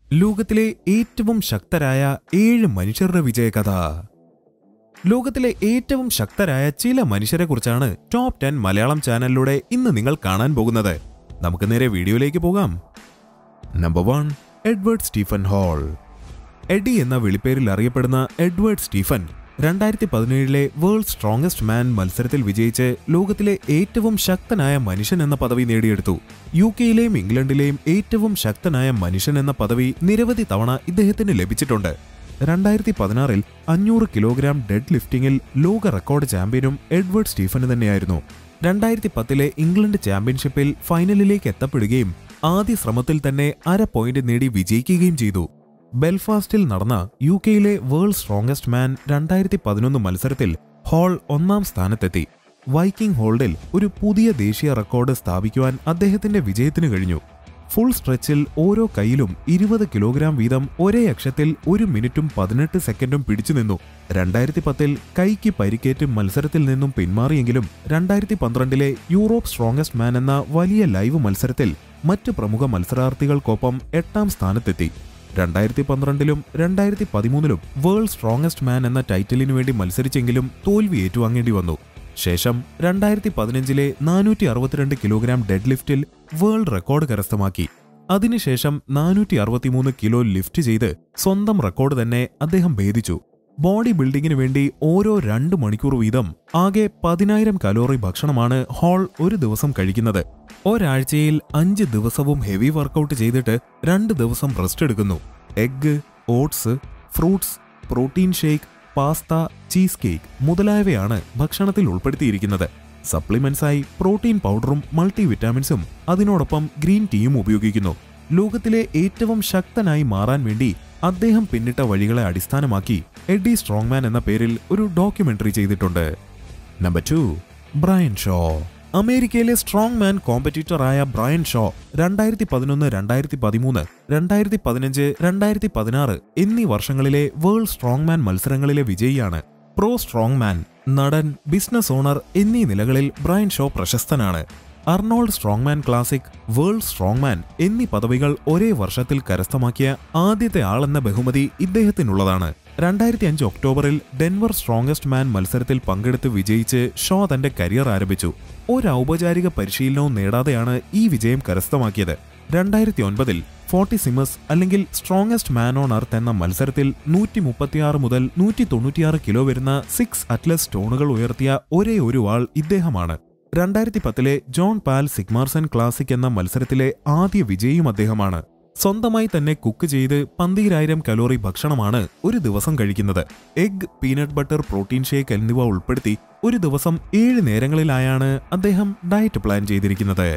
ലോകത്തിലെ ഏറ്റവും ശക്തരായ ഏഴ് മനുഷ്യരുടെ വിജയകഥ ലോകത്തിലെ ഏറ്റവും ശക്തരായ ചില മനുഷ്യരെക്കുറിച്ചാണ് ടോപ്പ് ടെൻ മലയാളം ചാനലിലൂടെ ഇന്ന് നിങ്ങൾ കാണാൻ പോകുന്നത് നമുക്ക് നേരെ വീഡിയോയിലേക്ക് പോകാം number one Edward Stephen Hall Eddie എന്ന വിളിപ്പേരിൽ അറിയപ്പെടുന്ന എഡ്വേർഡ് സ്റ്റീഫൻ രണ്ടായിരത്തി പതിനേഴിലെ വേൾഡ് സ്ട്രോങ്ങസ്റ്റ് മാൻ മത്സരത്തിൽ വിജയിച്ച് ലോകത്തിലെ ഏറ്റവും ശക്തനായ മനുഷ്യൻ എന്ന പദവി നേടിയെടുത്തു യു കെയിലെയും ഇംഗ്ലണ്ടിലെയും ഏറ്റവും ശക്തനായ മനുഷ്യൻ എന്ന പദവി നിരവധി തവണ ഇദ്ദേഹത്തിന് ലഭിച്ചിട്ടുണ്ട് രണ്ടായിരത്തി പതിനാറിൽ അഞ്ഞൂറ് കിലോഗ്രാം ഡെഡ് ലിഫ്റ്റിംഗിൽ ലോക റെക്കോർഡ് ചാമ്പ്യനും എഡ്വേർഡ് സ്റ്റീഫന് തന്നെയായിരുന്നു രണ്ടായിരത്തി പത്തിലെ ഇംഗ്ലണ്ട് ചാമ്പ്യൻഷിപ്പിൽ ഫൈനലിലേക്ക് എത്തപ്പെടുകയും ആദ്യ ശ്രമത്തിൽ തന്നെ അര പോയിന്റ് നേടി വിജയിക്കുകയും ചെയ്തു ബെൽഫാസ്റ്റിൽ നടന്ന യു കെയിലെ വേൾഡ് സ്ട്രോങ്ങസ്റ്റ് മാൻ രണ്ടായിരത്തി പതിനൊന്ന് മത്സരത്തിൽ ഹോൾ ഒന്നാം സ്ഥാനത്തെത്തി വൈക്കിംഗ് ഹോൾഡിൽ ഒരു പുതിയ ദേശീയ റെക്കോർഡ് സ്ഥാപിക്കുവാൻ അദ്ദേഹത്തിന്റെ വിജയത്തിന് കഴിഞ്ഞു ഫുൾ സ്ട്രെച്ചിൽ ഓരോ കൈയിലും ഇരുപത് കിലോഗ്രാം വീതം ഒരേ അക്ഷത്തിൽ ഒരു മിനിറ്റും പതിനെട്ട് സെക്കൻഡും പിടിച്ചു നിന്നു രണ്ടായിരത്തി പത്തിൽ കൈക്ക് പരിക്കേറ്റ് മത്സരത്തിൽ നിന്നും പിന്മാറിയെങ്കിലും രണ്ടായിരത്തി പന്ത്രണ്ടിലെ യൂറോപ്പ് സ്ട്രോങ്ങസ്റ്റ് മാൻ എന്ന വലിയ ലൈവ് മത്സരത്തിൽ മറ്റ് പ്രമുഖ മത്സരാർത്ഥികൾക്കൊപ്പം എട്ടാം സ്ഥാനത്തെത്തി രണ്ടായിരത്തി പന്ത്രണ്ടിലും രണ്ടായിരത്തി പതിമൂന്നിലും വേൾഡ് സ്ട്രോങ്ങസ്റ്റ് മാൻ എന്ന ടൈറ്റിലിനു വേണ്ടി മത്സരിച്ചെങ്കിലും തോൽവി ഏറ്റുവാങ്ങേണ്ടി വന്നു ശേഷം രണ്ടായിരത്തി പതിനഞ്ചിലെ നാനൂറ്റി അറുപത്തിരണ്ട് കിലോഗ്രാം ഡെഡ് ലിഫ്റ്റിൽ വേൾഡ് റെക്കോർഡ് കരസ്ഥമാക്കി അതിനുശേഷം നാനൂറ്റി അറുപത്തിമൂന്ന് കിലോ ലിഫ്റ്റ് ചെയ്ത് സ്വന്തം റെക്കോർഡ് തന്നെ അദ്ദേഹം ഭേദിച്ചു ബോഡി ബിൽഡിങ്ങിന് വേണ്ടി ഓരോ രണ്ട് മണിക്കൂർ വീതം ആകെ പതിനായിരം കലോറി ഭക്ഷണമാണ് ഹോൾ ഒരു ദിവസം കഴിക്കുന്നത് ഒരാഴ്ചയിൽ അഞ്ച് ദിവസവും ഹെവി വർക്കൗട്ട് ചെയ്തിട്ട് രണ്ട് ദിവസം റെസ്റ്റ് എടുക്കുന്നു egg oats fruits protein shake pasta cheese cake മുതലായവയാണ് ഭക്ഷണത്തിൽ ഉൾപ്പെടുത്തിയിരിക്കുന്നത് സപ്ലിമെന്റ്സായി പ്രോട്ടീൻ പൗഡറും മൾട്ടി വിറ്റാമിൻസും അതിനോടൊപ്പം ഗ്രീൻ ടീയും ഉപയോഗിക്കുന്നു ലോകത്തിലെ ഏറ്റവും ശക്തനായി മാറാൻ വേണ്ടി അദ്ദേഹം പിന്നിട്ട വഴികളെ അടിസ്ഥാനമാക്കി എഡി സ്ട്രോങ്മാൻ എന്ന പേരിൽ ഒരു ഡോക്യുമെന്ററി ചെയ്തിട്ടുണ്ട് നമ്പർ ടു ബ്രയൻ ഷോ അമേരിക്കയിലെ സ്ട്രോങ് മാൻ കോമ്പറ്റീറ്ററായ ബ്രയൻ ഷോ രണ്ടായിരത്തി പതിനൊന്ന് രണ്ടായിരത്തി പതിമൂന്ന് രണ്ടായിരത്തി പതിനഞ്ച് രണ്ടായിരത്തി പതിനാറ് എന്നീ വർഷങ്ങളിലെ വേൾഡ് സ്ട്രോങ് മാൻ മത്സരങ്ങളിലെ വിജയിയാണ് പ്രോ സ്ട്രോങ് മാൻ നടൻ ബിസിനസ് ഓണർ എന്നീ നിലകളിൽ ബ്രയൻ ഷോ പ്രശസ്തനാണ് Arnold strongman classic world strongman എന്നീ പദവികൾ ഒരേ വർഷത്തിൽ കരസ്ഥമാക്കിയ ആദ്യത്തെ ആളെന്ന ബഹുമതി ഇദ്ദേഹത്തിനുള്ളതാണ് രണ്ടായിരത്തി അഞ്ച് ഒക്ടോബറിൽ ഡെൻവർ സ്ട്രോങ്ങസ്റ്റ് മാൻ മത്സരത്തിൽ പങ്കെടുത്ത് വിജയിച്ച് ഷോ തന്റെ കരിയർ ആരംഭിച്ചു ഒരു ഔപചാരിക പരിശീലനവും നേടാതെയാണ് ഈ വിജയം കരസ്ഥമാക്കിയത് രണ്ടായിരത്തി ഒൻപതിൽ ഫോർട്ടി സിമസ് അല്ലെങ്കിൽ സ്ട്രോങ്ങസ്റ്റ് മാൻ ഓൺ എർത്ത് എന്ന മത്സരത്തിൽ നൂറ്റി മുപ്പത്തിയാറ് മുതൽ നൂറ്റി തൊണ്ണൂറ്റിയാറ് കിലോ വരുന്ന സിക്സ് അറ്റ്ലസ് സ്റ്റോണുകൾ ഉയർത്തിയ ഒരേ ഒരു ആൾ ഇദ്ദേഹമാണ് രണ്ടായിരത്തി പത്തിലെ ജോൺ പാൽ സിഗ്മാർസൺ ക്ലാസിക് എന്ന മത്സരത്തിലെ ആദ്യ വിജയിയും അദ്ദേഹമാണ് സ്വന്തമായി തന്നെ കുക്ക് ചെയ്ത് പന്തീരായിരം കലോറി ഭക്ഷണമാണ് ഒരു ദിവസം കഴിക്കുന്നത് egg peanut butter protein shake എന്നിവ ഉൾപ്പെടുത്തി ഒരു ദിവസം ഏഴ് നേരങ്ങളിലായാണ് അദ്ദേഹം ഡയറ്റ് പ്ലാൻ ചെയ്തിരിക്കുന്നത്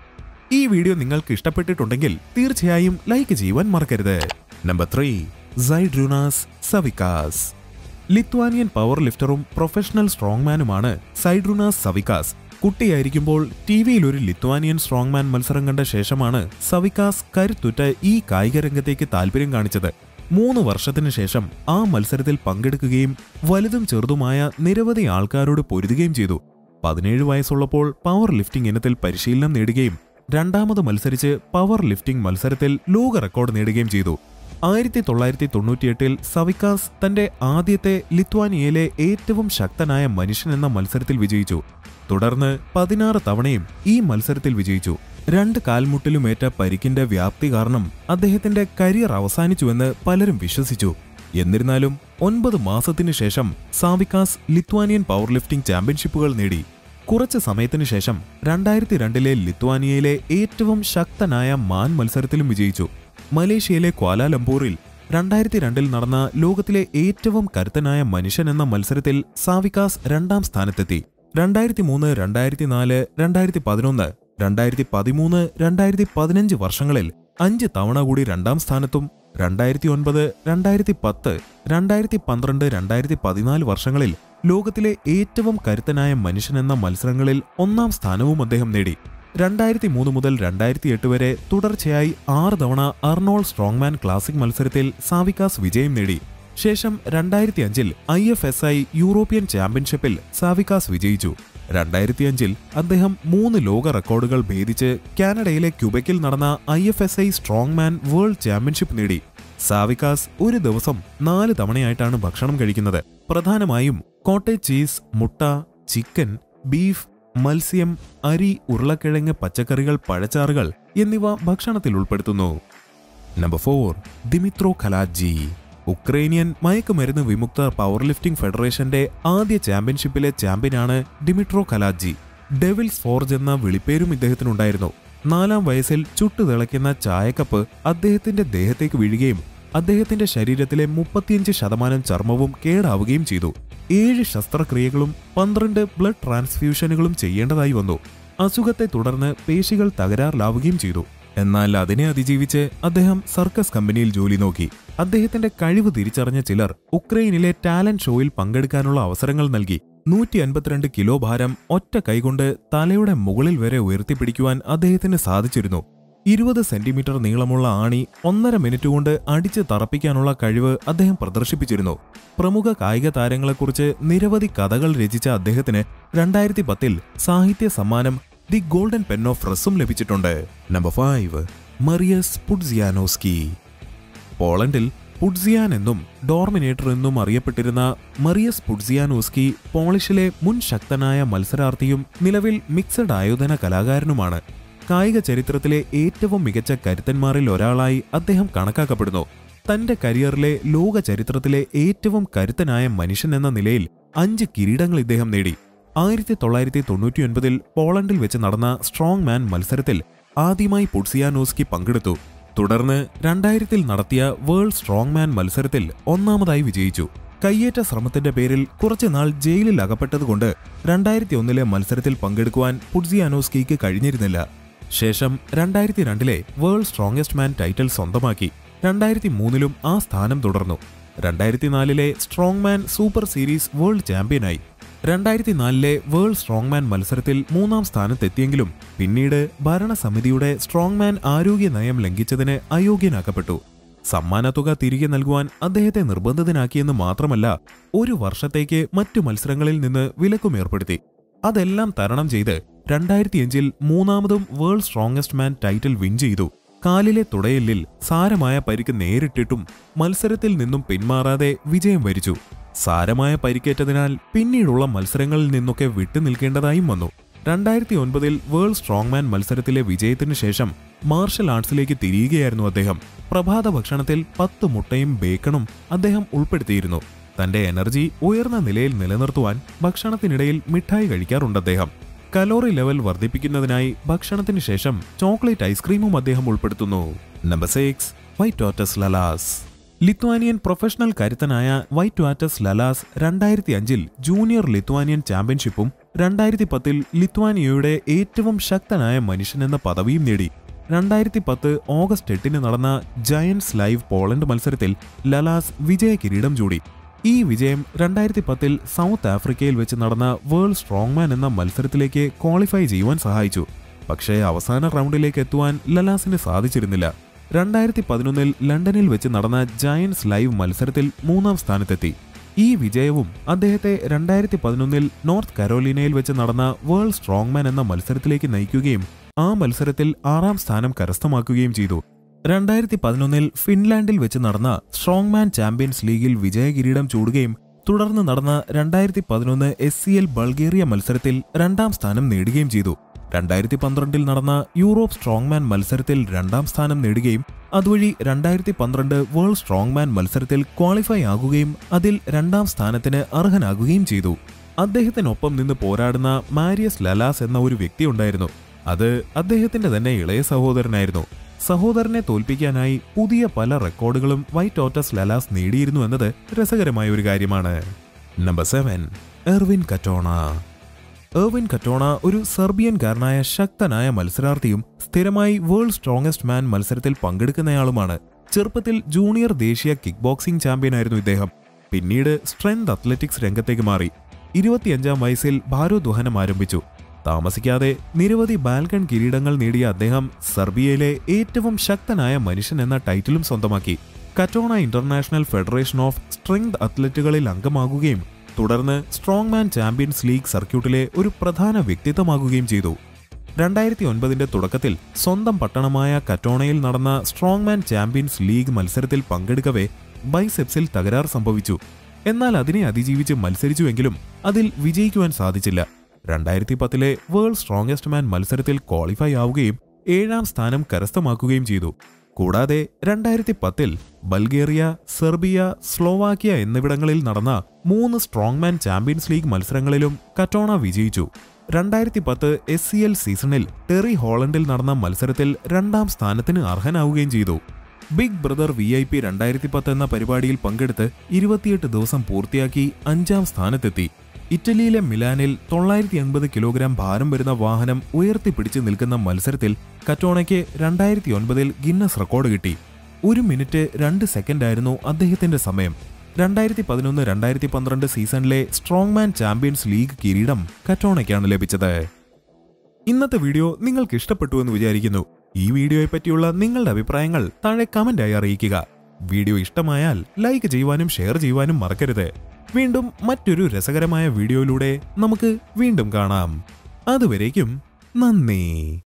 ഈ വീഡിയോ നിങ്ങൾക്ക് ഇഷ്ടപ്പെട്ടിട്ടുണ്ടെങ്കിൽ തീർച്ചയായും ലൈക്ക് ചെയ്യുവാൻ മറക്കരുത് number three Zydrunas Savickas Lithuanian power ലിഫ്റ്ററും പ്രൊഫഷണൽ സ്ട്രോങ്മാനുമാണ് സൈഡ്രുനാസ് സവിക്കാസ് കുട്ടിയായിരിക്കുമ്പോൾ ടി വിയിൽ ഒരു ലിത്വാനിയൻ സ്ട്രോങ്മാൻ മത്സരം കണ്ട ശേഷമാണ് സവിക്കാസ് കരുത്തുറ്റ ഈ കായിക രംഗത്തേക്ക് താല്പര്യം കാണിച്ചത് മൂന്ന് വർഷത്തിനു ശേഷം ആ മത്സരത്തിൽ പങ്കെടുക്കുകയും വലുതും ചെറുതുമായ നിരവധി ആൾക്കാരോട് പൊരുതുകയും ചെയ്തു പതിനേഴ് വയസ്സുള്ളപ്പോൾ പവർ ലിഫ്റ്റിംഗ് ഇനത്തിൽ പരിശീലനം നേടുകയും രണ്ടാമത് മത്സരിച്ച് പവർ ലിഫ്റ്റിംഗ് മത്സരത്തിൽ ലോക റെക്കോർഡ് നേടുകയും ചെയ്തു ആയിരത്തി തൊള്ളായിരത്തി തൊണ്ണൂറ്റിയെട്ടിൽ സവിക്കാസ് തന്റെ ആദ്യത്തെ ലിത്വാനിയയിലെ ഏറ്റവും ശക്തനായ മനുഷ്യൻ എന്ന മത്സരത്തിൽ വിജയിച്ചു തുടർന്ന് പതിനാറ് തവണയും ഈ മത്സരത്തിൽ വിജയിച്ചു രണ്ട് കാൽമുട്ടിലുമേറ്റ പരിക്കിന്റെ വ്യാപ്തി കാരണം അദ്ദേഹത്തിന്റെ കരിയർ അവസാനിച്ചുവെന്ന് പലരും വിശ്വസിച്ചു എന്നിരുന്നാലും ഒൻപത് മാസത്തിനു ശേഷം സാവിക്കാസ് ലിത്വാനിയൻ പവർ ലിഫ്റ്റിംഗ് ചാമ്പ്യൻഷിപ്പുകൾ നേടി കുറച്ച് സമയത്തിനു ശേഷം രണ്ടായിരത്തി രണ്ടിലെ ലിത്വാനിയയിലെ ഏറ്റവും ശക്തനായ മാൻ മത്സരത്തിലും വിജയിച്ചു മലേഷ്യയിലെ ക്വാലാലംപൂറിൽ രണ്ടായിരത്തി രണ്ടിൽ നടന്ന ലോകത്തിലെ ഏറ്റവും കരുത്തനായ മനുഷ്യൻ എന്ന മത്സരത്തിൽ സാവിക്കാസ് രണ്ടാം സ്ഥാനത്തെത്തി രണ്ടായിരത്തി മൂന്ന് രണ്ടായിരത്തി നാല് രണ്ടായിരത്തി പതിനൊന്ന് രണ്ടായിരത്തി പതിമൂന്ന് രണ്ടായിരത്തി പതിനഞ്ച് വർഷങ്ങളിൽ അഞ്ച് തവണ കൂടി രണ്ടാം സ്ഥാനത്തും രണ്ടായിരത്തി ഒൻപത് രണ്ടായിരത്തി പത്ത് രണ്ടായിരത്തി പന്ത്രണ്ട് രണ്ടായിരത്തി പതിനാല് വർഷങ്ങളിൽ ലോകത്തിലെ ഏറ്റവും കരുത്തനായ മനുഷ്യൻ എന്ന മത്സരങ്ങളിൽ ഒന്നാം സ്ഥാനവും അദ്ദേഹം നേടി രണ്ടായിരത്തി മൂന്ന് മുതൽ രണ്ടായിരത്തി എട്ട് വരെ തുടർച്ചയായി ആറ് തവണ അർണോൾ സ്ട്രോങ്മാൻ ക്ലാസിക് മത്സരത്തിൽ സാവിക്കാസ് വിജയം നേടി ശേഷം രണ്ടായിരത്തി അഞ്ചിൽ I F S I European ചാമ്പ്യൻഷിപ്പിൽ സാവിക്കാസ് വിജയിച്ചു രണ്ടായിരത്തിയഞ്ചിൽ അദ്ദേഹം മൂന്ന് ലോക റെക്കോർഡുകൾ ഭേദിച്ച് കാനഡയിലെ ക്യുബക്കിൽ നടന്ന I F S I strong man world championship നേടി സാവിക്കാസ് ഒരു ദിവസം നാല് തവണയായിട്ടാണ് ഭക്ഷണം കഴിക്കുന്നത് പ്രധാനമായും കോട്ടേജ് ചീസ് മുട്ട ചിക്കൻ ബീഫ് മത്സ്യം അരി ഉരുളക്കിഴങ്ങ് പച്ചക്കറികൾ പഴച്ചാറുകൾ എന്നിവ ഭക്ഷണത്തിൽ ഉൾപ്പെടുത്തുന്നു number four Dmytro Khalaji Ukrainian മയക്കുമരുന്ന് വിമുക്ത പവർ ലിഫ്റ്റിംഗ് ഫെഡറേഷന്റെ ആദ്യ ചാമ്പ്യൻഷിപ്പിലെ ചാമ്പ്യനാണ് ഡിമിട്രോ ഖലാജി ഡെവിൽസ് ഫോർജ് എന്ന വിളിപ്പേരും ഇദ്ദേഹത്തിനുണ്ടായിരുന്നു നാലാം വയസ്സിൽ ചുട്ടുതിളയ്ക്കുന്ന ചായക്കപ്പ് അദ്ദേഹത്തിന്റെ ദേഹത്തേക്ക് വീഴുകയും അദ്ദേഹത്തിന്റെ ശരീരത്തിലെ മുപ്പത്തിയഞ്ച് ശതമാനം ചർമ്മവും കേടാവുകയും ചെയ്തു ഏഴ് ശസ്ത്രക്രിയകളും പന്ത്രണ്ട് ബ്ലഡ് ട്രാൻസ്ഫ്യൂഷനുകളും ചെയ്യേണ്ടതായി വന്നു അസുഖത്തെ തുടർന്ന് പേശികൾ തകരാറിലാവുകയും ചെയ്തു എന്നാൽ അതിനെ അതിജീവിച്ച് അദ്ദേഹം സർക്കസ് കമ്പനിയിൽ ജോലി നോക്കി അദ്ദേഹത്തിന്റെ കഴിവ് തിരിച്ചറിഞ്ഞ ചിലർ ഉക്രൈനിലെ ടാലന്റ് ഷോയിൽ പങ്കെടുക്കാനുള്ള അവസരങ്ങൾ നൽകി നൂറ്റി അൻപത്തിരണ്ട് കിലോ ഭാരം ഒറ്റ കൈകൊണ്ട് തലയുടെ മുകളിൽ വരെ ഉയർത്തിപ്പിടിക്കുവാൻ അദ്ദേഹത്തിന് സാധിച്ചിരുന്നു ഇരുപത് സെന്റിമീറ്റർ നീളമുള്ള ആണി ഒന്നര മിനിറ്റ് കൊണ്ട് അടിച്ച് തറപ്പിക്കാനുള്ള കഴിവ് അദ്ദേഹം പ്രദർശിപ്പിച്ചിരുന്നു പ്രമുഖ കായിക താരങ്ങളെക്കുറിച്ച് നിരവധി കഥകൾ രചിച്ച അദ്ദേഹത്തിന് രണ്ടായിരത്തി പത്തിൽ സാഹിത്യ സമ്മാനം ദി ഗോൾഡൻ പെൻ ഓഫ് റസും ലഭിച്ചിട്ടുണ്ട് നമ്പർ ഫൈവ് മറിയസ് പുഡ്സിയാനോസ്കി പോളണ്ടിൽ പുഡ്സിയാൻ എന്നും ഡോർമിനേറ്റർ എന്നും അറിയപ്പെട്ടിരുന്ന മറിയസ് പുഡ്സിയാനോസ്കി പോളിഷിലെ മുൻ ശക്തനായ മത്സരാർത്ഥിയും നിലവിൽ മിക്സഡ് ആയോധന കലാകാരനുമാണ് കായിക ചരിത്രത്തിലെ ഏറ്റവും മികച്ച കരുത്തന്മാരിൽ ഒരാളായി അദ്ദേഹം കണക്കാക്കപ്പെടുന്നു തന്റെ കരിയറിലെ ലോക ചരിത്രത്തിലെ ഏറ്റവും കരുത്തനായ മനുഷ്യൻ എന്ന നിലയിൽ അഞ്ച് കിരീടങ്ങൾ ഇദ്ദേഹം നേടി ആയിരത്തി തൊള്ളായിരത്തി തൊണ്ണൂറ്റിയൊൻപതിൽ പോളണ്ടിൽ വെച്ച് നടന്ന സ്ട്രോങ് മാൻ മത്സരത്തിൽ ആദ്യമായി പുഡ്സിയാനോസ്കി പങ്കെടുത്തു തുടർന്ന് രണ്ടായിരത്തിൽ നടത്തിയ വേൾഡ് സ്ട്രോങ് മാൻ മത്സരത്തിൽ ഒന്നാമതായി വിജയിച്ചു കയ്യേറ്റ ശ്രമത്തിന്റെ പേരിൽ കുറച്ചുനാൾ ജയിലിൽ അകപ്പെട്ടതുകൊണ്ട് രണ്ടായിരത്തി ഒന്നിലെ മത്സരത്തിൽ പങ്കെടുക്കുവാൻ പുഡ്സിയാനോസ്കിക്ക് കഴിഞ്ഞിരുന്നില്ല ശേഷം രണ്ടായിരത്തി രണ്ടിലെ വേൾഡ് സ്ട്രോങ്ങസ്റ്റ് മാൻ ടൈറ്റിൽ സ്വന്തമാക്കി രണ്ടായിരത്തി മൂന്നിലും ആ സ്ഥാനം തുടർന്നു രണ്ടായിരത്തി നാലിലെ strong man super series world ചാമ്പ്യനായി രണ്ടായിരത്തി നാലിലെ വേൾഡ് സ്ട്രോങ് മാൻ മത്സരത്തിൽ മൂന്നാം സ്ഥാനത്തെത്തിയെങ്കിലും പിന്നീട് ഭരണസമിതിയുടെ സ്ട്രോങ് മാൻ ആരോഗ്യ നയം ലംഘിച്ചതിന് അയോഗ്യനാക്കപ്പെട്ടു സമ്മാനത്തുക തിരികെ നൽകുവാൻ അദ്ദേഹത്തെ നിർബന്ധിതനാക്കിയെന്ന് മാത്രമല്ല ഒരു വർഷത്തേക്ക് മറ്റു മത്സരങ്ങളിൽ നിന്ന് വിലക്കും ഏർപ്പെടുത്തി അതെല്ലാം തരണം ചെയ്ത് രണ്ടായിരത്തിയഞ്ചിൽ മൂന്നാമതും world strongest man title win ചെയ്തു കാലിലെ തുടയെല്ലിൽ സാരമായ പരിക്ക് നേരിട്ടിട്ടും മത്സരത്തിൽ നിന്നും പിന്മാറാതെ വിജയം വരിച്ചു സാരമായ പരിക്കേറ്റതിനാൽ പിന്നീടുള്ള മത്സരങ്ങളിൽ നിന്നൊക്കെ വിട്ടുനിൽക്കേണ്ടതായും വന്നു രണ്ടായിരത്തി ഒൻപതിൽ വേൾഡ് സ്ട്രോങ് മാൻ മത്സരത്തിലെ വിജയത്തിനു ശേഷം മാർഷൽ ആർട്സിലേക്ക് തിരിയുകയായിരുന്നു അദ്ദേഹം പ്രഭാത ഭക്ഷണത്തിൽ പത്ത് മുട്ടയും ബേക്കണും അദ്ദേഹം ഉൾപ്പെടുത്തിയിരുന്നു തന്റെ എനർജി ഉയർന്ന നിലയിൽ നിലനിർത്തുവാൻ ഭക്ഷണത്തിനിടയിൽ മിഠായി കഴിക്കാറുണ്ട് അദ്ദേഹം കലോറി ലെവൽ വർദ്ധിപ്പിക്കുന്നതിനായി ഭക്ഷണത്തിന് ശേഷം ചോക്ലേറ്റ് ഐസ്ക്രീമും അദ്ദേഹം ഉൾപ്പെടുത്തുന്നു number six Vytautas Lalas Lithuanian professional കരുത്തനായ വൈറ്റ് വാറ്റസ് ലലാസ് രണ്ടായിരത്തി അഞ്ചിൽ ജൂനിയർ ലിത്വാനിയൻ ചാമ്പ്യൻഷിപ്പും രണ്ടായിരത്തി പത്തിൽ ലിത്വാനിയയുടെ ഏറ്റവും ശക്തനായ മനുഷ്യനെന്ന പദവിയും നേടി രണ്ടായിരത്തി പത്ത് ഓഗസ്റ്റ് എട്ടിന് നടന്ന ജയൻസ് ലൈവ് പോളണ്ട് മത്സരത്തിൽ ലലാസ് വിജയ കിരീടം ചൂടി ഈ വിജയം രണ്ടായിരത്തി പത്തിൽ സൗത്ത് ആഫ്രിക്കയിൽ വെച്ച് നടന്ന വേൾഡ് സ്ട്രോങ്മാൻ എന്ന മത്സരത്തിലേക്ക് ക്വാളിഫൈ ചെയ്യുവാൻ സഹായിച്ചു പക്ഷേ അവസാന റൗണ്ടിലേക്ക് എത്തുവാൻ ലലാസിന് സാധിച്ചിരുന്നില്ല രണ്ടായിരത്തി പതിനൊന്നിൽ ലണ്ടനിൽ വെച്ച് നടന്ന ജയൻസ് ലൈവ് മത്സരത്തിൽ മൂന്നാം സ്ഥാനത്തെത്തി ഈ വിജയവും അദ്ദേഹത്തെ രണ്ടായിരത്തി പതിനൊന്നിൽ നോർത്ത് കരോലിനയിൽ വെച്ച് നടന്ന വേൾഡ് സ്ട്രോങ്മാൻ എന്ന മത്സരത്തിലേക്ക് നയിക്കുകയും ആ മത്സരത്തിൽ ആറാം സ്ഥാനം കരസ്ഥമാക്കുകയും ചെയ്തു രണ്ടായിരത്തി പതിനൊന്നിൽ ഫിൻലാൻഡിൽ വെച്ച് നടന്ന സ്ട്രോങ്മാൻ ചാമ്പ്യൻസ് ലീഗിൽ വിജയകിരീടം ചൂടുകയും തുടർന്ന് നടന്ന രണ്ടായിരത്തി പതിനൊന്ന് എസ് സി എൽ ബൾഗേറിയ മത്സരത്തിൽ രണ്ടാം സ്ഥാനം നേടുകയും ചെയ്തു രണ്ടായിരത്തി പന്ത്രണ്ടിൽ നടന്ന യൂറോപ്പ് സ്ട്രോങ്മാൻ മത്സരത്തിൽ രണ്ടാം സ്ഥാനം നേടുകയും അതുവഴി രണ്ടായിരത്തി പന്ത്രണ്ട് വേൾഡ് സ്ട്രോങ്മാൻ മത്സരത്തിൽ ക്വാളിഫൈ ആകുകയും അതിൽ രണ്ടാം സ്ഥാനത്തിന് അർഹനാകുകയും ചെയ്തു അദ്ദേഹത്തിനൊപ്പം നിന്ന് പോരാടുന്ന മാരിയസ് ലലാസ് എന്ന ഒരു വ്യക്തി ഉണ്ടായിരുന്നു അത് അദ്ദേഹത്തിന്റെ തന്നെ ഇളയ സഹോദരനായിരുന്നു സഹോദരനെ തോൽപ്പിക്കാനായി പുതിയ പല റെക്കോർഡുകളും വൈറ്റ് ഓട്ടസ് ലലാസ് നേടിയിരുന്നു എന്നത് രസകരമായ ഒരു കാര്യമാണ് number seven Ervin Katona Ervin Katona ഒരു സെർബിയൻകാരനായ ശക്തനായ മത്സരാർത്ഥിയും സ്ഥിരമായി വേൾഡ് സ്ട്രോങ്ങസ്റ്റ് മാൻ മത്സരത്തിൽ പങ്കെടുക്കുന്നയാളുമാണ് ചെറുപ്പത്തിൽ ജൂനിയർ ദേശീയ കിക്ക് ബോക്സിംഗ് ചാമ്പ്യനായിരുന്നു ഇദ്ദേഹം പിന്നീട് സ്ട്രെങ്ത് അത്ലറ്റിക്സ് രംഗത്തേക്ക് മാറി ഇരുപത്തിയഞ്ചാം വയസ്സിൽ ഭാരോദ്വഹനം ആരംഭിച്ചു താമസിക്കാതെ നിരവധി ബാൽക്കൺ കിരീടങ്ങൾ നേടിയ അദ്ദേഹം സെർബിയയിലെ ഏറ്റവും ശക്തനായ മനുഷ്യൻ എന്ന ടൈറ്റിലും സ്വന്തമാക്കി Katona international federation of strength അത്ലറ്റുകളിൽ അംഗമാകുകയും തുടർന്ന് സ്ട്രോങ് മാൻ ചാമ്പ്യൻസ് ലീഗ് സർക്യൂട്ടിലെ ഒരു പ്രധാന വ്യക്തിത്വമാകുകയും ചെയ്തു രണ്ടായിരത്തി ഒൻപതിന്റെ തുടക്കത്തിൽ സ്വന്തം പട്ടണമായ കറ്റോണയിൽ നടന്ന സ്ട്രോങ് മാൻ ചാമ്പ്യൻസ് ലീഗ് മത്സരത്തിൽ പങ്കെടുക്കവേ ബൈസെപ്സിൽ തകരാർ സംഭവിച്ചു എന്നാൽ അതിനെ അതിജീവിച്ച് മത്സരിച്ചുവെങ്കിലും അതിൽ വിജയിക്കുവാൻ സാധിച്ചില്ല രണ്ടായിരത്തി പത്തിലെ വേൾഡ് സ്ട്രോങ്ങസ്റ്റ് മാൻ മത്സരത്തിൽ ക്വാളിഫൈ ആവുകയും ഏഴാം സ്ഥാനം കരസ്ഥമാക്കുകയും ചെയ്തു കൂടാതെ രണ്ടായിരത്തി പത്തിൽ ബൾഗേറിയ സെർബിയ സ്ലോവാക്യ എന്നിവിടങ്ങളിൽ നടന്ന മൂന്ന് സ്ട്രോങ് മാൻ ചാമ്പ്യൻസ് ലീഗ് മത്സരങ്ങളിലും കറ്റോണ വിജയിച്ചു രണ്ടായിരത്തി പത്ത് എസ് സി എൽ സീസണിൽ ടെറി ഹോളണ്ടിൽ നടന്ന മത്സരത്തിൽ രണ്ടാം സ്ഥാനത്തിന് അർഹനാവുകയും ചെയ്തു Big Brother V I P രണ്ടായിരത്തി പത്ത് എന്ന പരിപാടിയിൽ പങ്കെടുത്ത് ഇരുപത്തിയെട്ട് ദിവസം പൂർത്തിയാക്കി അഞ്ചാം സ്ഥാനത്തെത്തി ഇറ്റലിയിലെ മിലാനിൽ തൊള്ളായിരത്തി എൺപത് കിലോഗ്രാം ഭാരം വരുന്ന വാഹനം ഉയർത്തിപ്പിടിച്ച് നിൽക്കുന്ന മത്സരത്തിൽ കറ്റോണയ്ക്ക് രണ്ടായിരത്തി ഒൻപതിൽ ഗിന്നസ് റെക്കോർഡ് കിട്ടി ഒരു മിനിറ്റ് രണ്ട് സെക്കൻഡായിരുന്നു അദ്ദേഹത്തിന്റെ സമയം രണ്ടായിരത്തി പതിനൊന്ന് രണ്ടായിരത്തി പന്ത്രണ്ട് സീസണിലെ സ്ട്രോങ് മാൻ ചാമ്പ്യൻസ് ലീഗ് കിരീടം കറ്റോണയ്ക്കാണ് ലഭിച്ചത് ഇന്നത്തെ വീഡിയോ നിങ്ങൾക്ക് ഇഷ്ടപ്പെട്ടു എന്ന് വിചാരിക്കുന്നു ഈ വീഡിയോയെ പറ്റിയുള്ള നിങ്ങളുടെ അഭിപ്രായങ്ങൾ താഴെ കമന്റായി അറിയിക്കുക വീഡിയോ ഇഷ്ടമായാൽ ലൈക്ക് ചെയ്യുവാനും ഷെയർ ചെയ്യുവാനും മറക്കരുത് വീണ്ടും മറ്റൊരു രസകരമായ വീഡിയോയിലൂടെ നമുക്ക് വീണ്ടും കാണാം അതുവരേക്കും നന്ദി